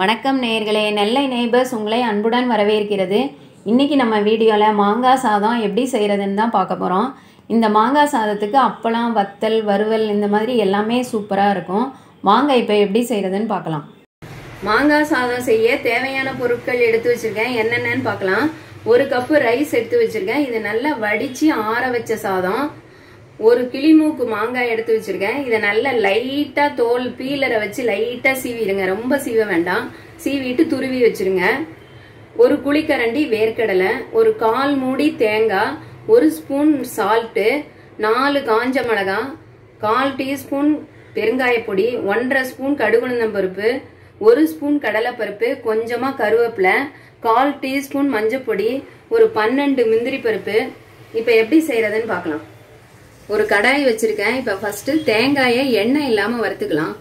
வணக்கம் நேயர்களே நெல்லை நெய்பர்ஸ் உங்களை அன்புடன் வரவேற்கிறது இன்றைக்கி நம்ம வீடியோவில் மாங்காய் சாதம் எப்படி செய்கிறதுன்னு தான் பார்க்க போகிறோம் இந்த மாங்காய் சாதத்துக்கு அப்பளம் வத்தல் வறுவல் இந்த மாதிரி எல்லாமே சூப்பராக இருக்கும் வாங்க இப்போ எப்படி செய்கிறதுன்னு பார்க்கலாம் மாங்காய் சாதம் செய்ய தேவையான பொருட்கள் எடுத்து வச்சுருக்கேன் என்னென்னன்னு பார்க்கலாம் ஒரு கப்பு ரைஸ் எடுத்து வச்சுருக்கேன் இது நல்லா வடித்து ஆற வச்ச சாதம் ஒரு கிளிமூக்கு மாங்காய் எடுத்து வச்சிருக்கேன் இதை நல்லா லைட்டா தோல் பீலரை வச்சு லைட்டா சீவிடுங்க ரொம்ப சீவ வேண்டாம் சீவிட்டு துருவி வச்சிருங்க ஒரு குழிக்கரண்டி வேர்க்கடலை ஒரு கால் மூடி தேங்காய் ஒரு ஸ்பூன் சால்ட்டு நாலு காஞ்ச மிளகாய் கால் டீஸ்பூன் பெருங்காயப்பொடி ஒன்றரை ஸ்பூன் கடுகுணந்தம்பருப்பு ஒரு ஸ்பூன் கடலைப்பருப்பு கொஞ்சமாக கருவேப்பிலை கால் டீஸ்பூன் மஞ்சப்பொடி ஒரு பன்னெண்டு முந்திரி பருப்பு இப்போ எப்படி செய்யறதுன்னு பார்க்கலாம் ஒரு கடாய் வச்சிருக்கேன் இப்போ ஃபர்ஸ்ட் தேங்காயை எண்ணெய் இல்லாம வறுத்துக்கலாம்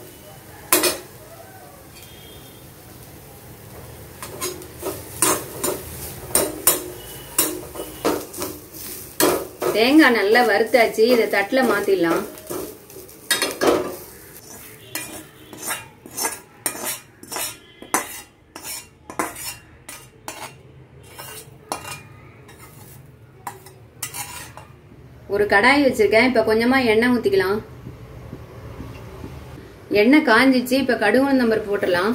தேங்காய் நல்லா வறுத்தாச்சு இதை தட்டில் மாத்திடலாம் ஒரு கடாய் வச்சிருக்கேன் இப்ப கொஞ்சமா எண்ணெய் ஊத்திக்கலாம் எண்ணெய் காஞ்சிச்சு இப்ப கடுகு நம்பர் போட்டுடலாம்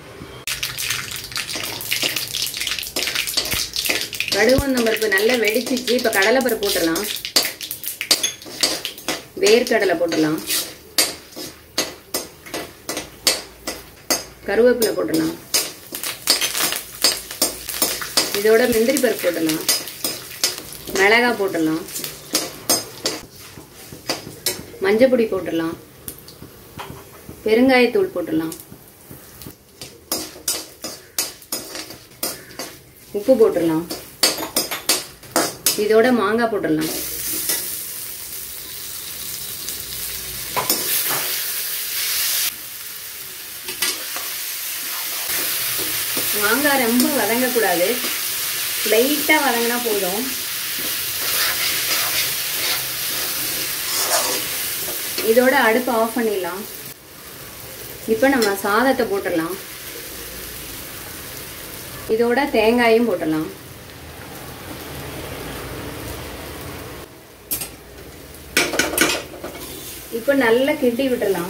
கடுகு நம்பருக்கு நல்லா வெடிச்சிச்சு இப்ப கடலைப்பருப்பு போட்டுடலாம் வேர்க்கடலை போட்டுடலாம் கருவேப்பிலை போட்டுடலாம் இதோட முந்திரி பருப்பு போட்டுடலாம் மிளகாய் போட்டுடலாம் மஞ்சப்பொடி போட்டுடலாம் பெருங்காயத்தூள் போட்டுடலாம் உப்பு போட்டுடலாம் இதோட மாங்காய் போட்டுடலாம் மாங்காய் ரொம்ப வதங்கக்கூடாது லைட்டாக வதங்கினா போதும் இதோட அடுப்பு ஆஃப் பண்ணிடலாம் இப்போ நம்ம சாதத்தை போட்டுடலாம் இதோட தேங்காயும் போட்டுடலாம் இப்போ நல்லா கிண்டி விட்டுடலாம்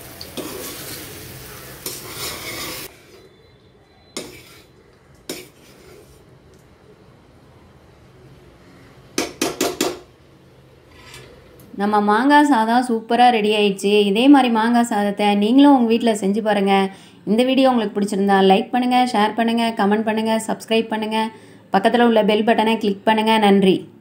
நம்ம மாங்காய் சாதம் சூப்பராக ரெடி ஆயிடுச்சு இதே மாதிரி மாங்காய் சாதத்தை நீங்களும் உங்கள் வீட்டில் செஞ்சு பாருங்கள் இந்த வீடியோ உங்களுக்கு பிடிச்சிருந்தா லைக் பண்ணுங்கள் ஷேர் பண்ணுங்கள் கமெண்ட் பண்ணுங்கள் சப்ஸ்கிரைப் பண்ணுங்கள் பக்கத்தில் உள்ள பெல் பட்டனை கிளிக் பண்ணுங்கள் நன்றி